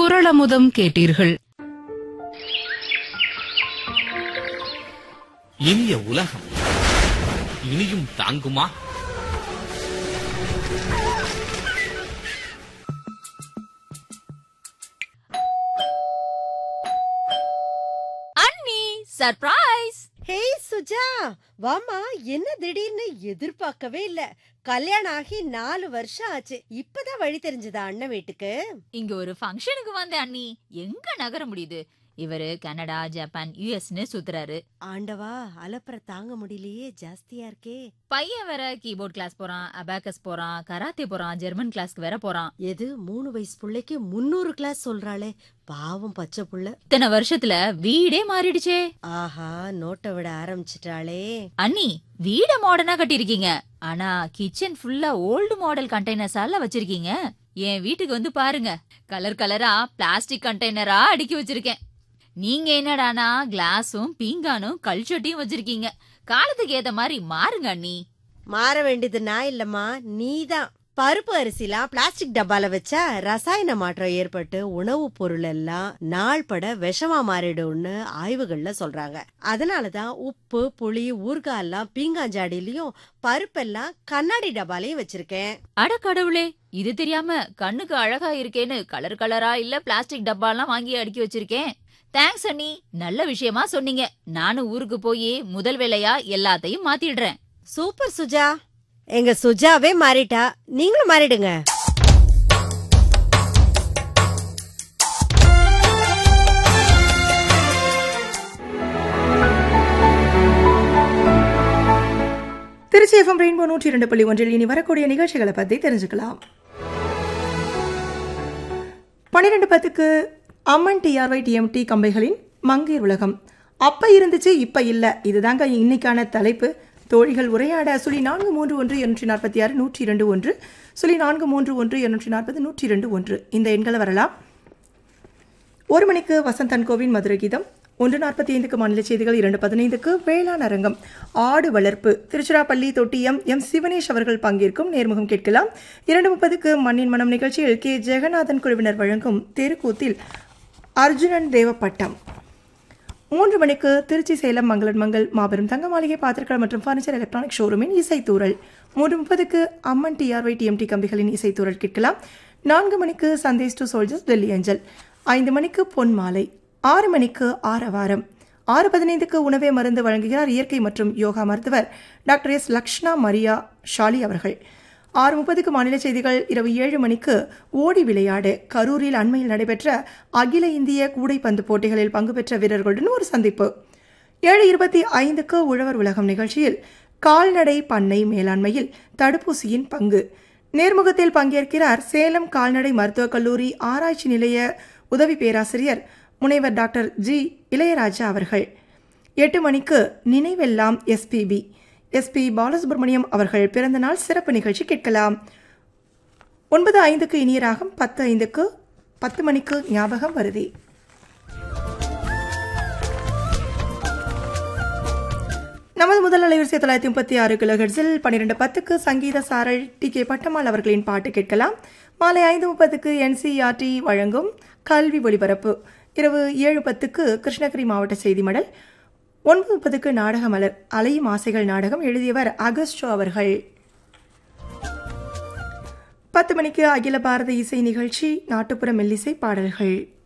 குரலமுதம் கேட்டீர்கள் இனிய உலகம் இனியும் தாங்குமா அண்ணி சர்ப்ரைஸ் ஹேய் சுஜா வாமா என்ன திடீர்னு எதிர்பார்க்கவே இல்ல கல்யாணம் ஆகி நாலு வருஷம் ஆச்சு இப்பதான் வழி தெரிஞ்சதா அண்ணன் வீட்டுக்கு இங்க ஒரு ஃபங்க்ஷனுக்கு வந்தேன் அண்ணி எங்க நகர முடியுது இவரு கனடா ஜப்பான் யுஎஸ்னு சுத்துறாரு ஆண்டவா அலப்பற தாங்க முடியலையே ஜாஸ்தியா இருக்கே பையன் வேற கீபோர்ட் கிளாஸ் போறான் அபாக்கஸ் போறான் கராத்தே போறான் ஜெர்மன் கிளாஸ்க்கு வேற போறான் எது மூணு வயசு புள்ளைக்கு முன்னூறு கிளாஸ் சொல்றாளே பாவம் பச்சை புள்ள இத்தனை வருஷத்துல வீடே மாறிடுச்சே ஆஹா நோட்டை விட ஆரம்பிச்சிட்டாளே அண்ணி வீட மாடர்னா கட்டிருக்கீங்க ஆனா கிச்சன் ஃபுல்லா ஓல்டு மாடல் கண்டெய்னர்ஸால வச்சிருக்கீங்க என் வீட்டுக்கு வந்து பாருங்க கலர் கலரா பிளாஸ்டிக் கண்டெய்னரா அடுக்கி வச்சிருக்கேன் நீங்க என்னடானா கிளாஸும் பீங்கானும் கல்ச்சட்டியும் வச்சிருக்கீங்க காலத்துக்கு ஏத்த மாதிரி மாறுங்க அண்ணி மாற வேண்டியது நான் இல்லம்மா நீதான் பருப்பு அரிசிலாம் பிளாஸ்டிக் டப்பால வச்சா ரசாயன மாற்றம் ஏற்பட்டு உணவுப் பொருள் எல்லாம் நாள் பட விஷமா மாறிடும்னு ஆய்வுகள்ல சொல்றாங்க அதனாலதான் உப்பு புளி ஊறுகாய் எல்லாம் பீங்காஞ்சாடியிலயும் பருப்பெல்லாம் கண்ணாடி டப்பாலையும் வச்சிருக்கேன் அட கடவுளே இது தெரியாம கண்ணுக்கு அழகா இருக்கேன்னு கலர் கலரா இல்ல பிளாஸ்டிக் டப்பாலாம் வாங்கி அடுக்கி வச்சிருக்கேன் தேங்க்ஸ் அண்ணி நல்ல விஷயமா சொன்னீங்க நானும் ஊருக்கு போய் முதல் வேலையா எல்லாத்தையும் மாத்திடுறேன் சூப்பர் சுஜா எங்க சுஜாவே மாறிட்டா நீங்களும் மாறிடுங்க திருச்சி எஃப்எம் ரெயின்போ நூற்றி இரண்டு புள்ளி ஒன்றில் இனி வரக்கூடிய நிகழ்ச்சிகளை பற்றி தெரிஞ்சுக்கலாம் பன்னிரெண்டு பத்துக்கு அம்மன் டிஆர்ஒய் டிஎம்டி கம்பைகளின் மங்கையர் உலகம் அப்ப இருந்துச்சு இப்ப இல்ல இதுதாங்க இன்னைக்கான தலைப்பு தோழிகள் உரையாட சுழி நான்கு மூன்று ஒன்று இருநூற்றி நாற்பத்தி ஆறு நூற்றி இரண்டு ஒன்று சுழி நான்கு மூன்று ஒன்று இருநூற்றி நாற்பது நூற்றி இரண்டு ஒன்று இந்த எண்களை வரலாம் ஒரு மணிக்கு வசந்தன் கோவின் மதுரை கீதம் ஒன்று நாற்பத்தி ஐந்துக்கு மாநில செய்திகள் இரண்டு பதினைந்துக்கு வேளாண் அரங்கம் ஆடு வளர்ப்பு திருச்சிராப்பள்ளி தொட்டியம் எம் சிவனேஷ் அவர்கள் பங்கேற்கும் நேர்முகம் கேட்கலாம் இரண்டு முப்பதுக்கு மண்ணின் மனம் நிகழ்ச்சியில் கே ஜெகநாதன் குழுவினர் வழங்கும் தெருக்கூத்தில் அர்ஜுனன் தேவப்பட்டம் மூன்று மணிக்கு திருச்சி சேலம் மங்களன் மங்கள் மாபெரும் தங்க மாளிகை பாத்திரங்கள் மற்றும் ஃபர்னிச்சர் எலக்ட்ரானிக் ஷோரூமின் இசைத்தூரல் மூன்று முப்பதுக்கு அம்மன் டிஆர்ஒய் டிஎம்டி கம்பிகளின் இசைத்தூரல் கேட்கலாம் நான்கு மணிக்கு சந்தேஷ் டு சோல்ஜர்ஸ் டெல்லி அஞ்சல் ஐந்து மணிக்கு பொன் மாலை ஆறு மணிக்கு ஆரவாரம் ஆறு பதினைந்துக்கு உணவே மருந்து வழங்குகிறார் இயற்கை மற்றும் யோகா மருத்துவர் டாக்டர் எஸ் லக்ஷ்ணா மரியா ஷாலி அவர்கள் ஆறு முப்பதுக்கு மாநில செய்திகள் இரவு ஏழு மணிக்கு ஓடி விளையாடு கரூரில் அண்மையில் நடைபெற்ற அகில இந்திய கூடைப்பந்து போட்டிகளில் பங்கு பெற்ற வீரர்களுடன் ஒரு சந்திப்பு ஏழு இருபத்தி ஐந்துக்கு உழவர் உலகம் நிகழ்ச்சியில் கால்நடை பண்ணை மேலாண்மையில் தடுப்பூசியின் பங்கு நேர்முகத்தில் பங்கேற்கிறார் சேலம் கால்நடை மருத்துவக் கல்லூரி ஆராய்ச்சி நிலைய உதவி பேராசிரியர் முனைவர் டாக்டர் ஜி இளையராஜா அவர்கள் எட்டு மணிக்கு நினைவெல்லாம் எஸ்பிபி எஸ்பி பாலசுப்ரமணியம் அவர்கள் பிறந்த நாள் சிறப்பு நிகழ்ச்சி கேட்கலாம் ஒன்பது ஐந்துக்கு இனிய ராகம் பத்து ஐந்துக்கு பத்து மணிக்கு ஞாபகம் வருதி நமது முதல் அலைவரிசை தொள்ளாயிரத்தி முப்பத்தி ஆறு கிலோஹெட்ஸில் பன்னிரெண்டு பத்துக்கு சங்கீத சாரல் டி கே பட்டம்மாள் அவர்களின் பாட்டு கேட்கலாம் மாலை ஐந்து முப்பதுக்கு என்சிஆர்டி வழங்கும் கல்வி ஒளிபரப்பு இரவு ஏழு பத்துக்கு கிருஷ்ணகிரி மாவட்ட செய்தி மடல் ஒன்பது முப்பதுக்கு நாடக மலர் அலையும் ஆசைகள் நாடகம் எழுதியவர் அகஸ்டோ அவர்கள் பத்து மணிக்கு அகில பாரத இசை நிகழ்ச்சி நாட்டுப்புற மெல்லிசை பாடல்கள்